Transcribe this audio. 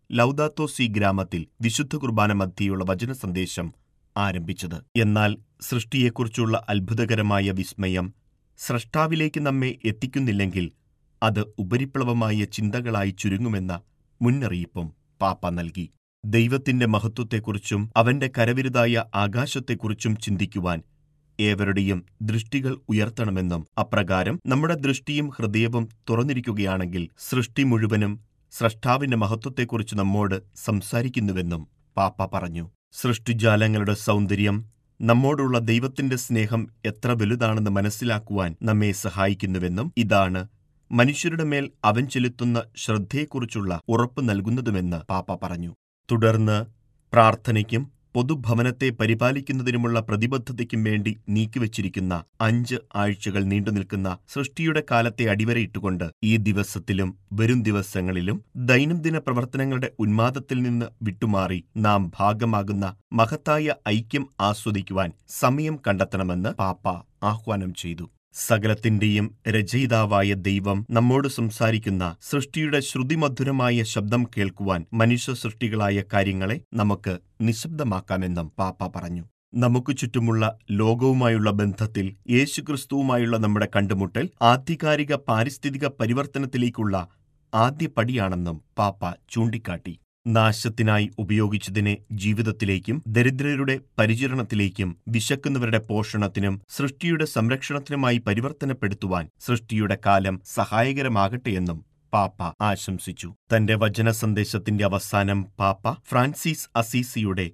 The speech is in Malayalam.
ലൗദാത്തോ സി ഗ്രാമത്തിൽ വിശുദ്ധ കുർബാന മധ്യേയുള്ള വചന സന്ദേശം ആരംഭിച്ചത് എന്നാൽ സൃഷ്ടിയെക്കുറിച്ചുള്ള അത്ഭുതകരമായ വിസ്മയം സ്രഷ്ടാവിലേക്ക് നമ്മെ എത്തിക്കുന്നില്ലെങ്കിൽ അത് ഉപരിപ്ലവമായ ചിന്തകളായി ചുരുങ്ങുമെന്ന മുന്നറിയിപ്പും പാപ്പ നൽകി ദൈവത്തിന്റെ മഹത്വത്തെക്കുറിച്ചും അവന്റെ കരവിരുതായ ആകാശത്തെക്കുറിച്ചും ചിന്തിക്കുവാൻ ഏവരുടെയും ദൃഷ്ടികൾ ഉയർത്തണമെന്നും അപ്രകാരം നമ്മുടെ ദൃഷ്ടിയും ഹൃദയവും തുറന്നിരിക്കുകയാണെങ്കിൽ സൃഷ്ടി മുഴുവനും സ്രഷ്ടാവിന്റെ മഹത്വത്തെക്കുറിച്ച് നമ്മോട് സംസാരിക്കുന്നുവെന്നും പാപ്പ പറഞ്ഞു സൃഷ്ടിജാലങ്ങളുടെ സൗന്ദര്യം നമ്മോടുള്ള ദൈവത്തിന്റെ സ്നേഹം എത്ര വലുതാണെന്ന് മനസ്സിലാക്കുവാൻ നമ്മെ സഹായിക്കുന്നുവെന്നും ഇതാണ് മനുഷ്യരുടെ മേൽ അവൻ ചെലുത്തുന്ന ശ്രദ്ധയെക്കുറിച്ചുള്ള ഉറപ്പ് നൽകുന്നതുമെന്ന് പാപ്പ പറഞ്ഞു തുടർന്ന് പ്രാർത്ഥനയ്ക്കും പൊതുഭവനത്തെ പരിപാലിക്കുന്നതിനുമുള്ള പ്രതിബദ്ധതയ്ക്കും വേണ്ടി നീക്കിവച്ചിരിക്കുന്ന അഞ്ച് ആഴ്ചകൾ നീണ്ടുനിൽക്കുന്ന സൃഷ്ടിയുടെ കാലത്തെ അടിവരയിട്ടുകൊണ്ട് ഈ ദിവസത്തിലും വരും ദിവസങ്ങളിലും ദൈനംദിന പ്രവർത്തനങ്ങളുടെ ഉന്മാദത്തിൽ നിന്ന് വിട്ടുമാറി നാം ഭാഗമാകുന്ന മഹത്തായ ഐക്യം ആസ്വദിക്കുവാൻ സമയം കണ്ടെത്തണമെന്ന് പാപ്പ ആഹ്വാനം ചെയ്തു സകലത്തിന്റെയും രചയിതാവായ ദൈവം നമ്മോട് സംസാരിക്കുന്ന സൃഷ്ടിയുടെ ശ്രുതിമധുരമായ ശബ്ദം കേൾക്കുവാൻ മനുഷ്യ സൃഷ്ടികളായ കാര്യങ്ങളെ നമുക്ക് നിശബ്ദമാക്കാമെന്നും പാപ്പ പറഞ്ഞു നമുക്ക് ചുറ്റുമുള്ള ലോകവുമായുള്ള ബന്ധത്തിൽ യേശുക്രിസ്തുവുമായുള്ള നമ്മുടെ കണ്ടുമുട്ടൽ ആധികാരിക പാരിസ്ഥിതിക പരിവർത്തനത്തിലേക്കുള്ള ആദ്യ പടിയാണെന്നും പാപ്പ ചൂണ്ടിക്കാട്ടി നാശത്തിനായി ഉപയോഗിച്ചതിനെ ജീവിതത്തിലേക്കും ദരിദ്രരുടെ പരിചരണത്തിലേക്കും വിശക്കുന്നവരുടെ പോഷണത്തിനും സൃഷ്ടിയുടെ സംരക്ഷണത്തിനുമായി പരിവർത്തനപ്പെടുത്തുവാൻ സൃഷ്ടിയുടെ കാലം സഹായകരമാകട്ടെയെന്നും പാപ്പ ആശംസിച്ചു തന്റെ വചന സന്ദേശത്തിന്റെ അവസാനം പാപ്പ ഫ്രാൻസിസ് അസീസിയുടെ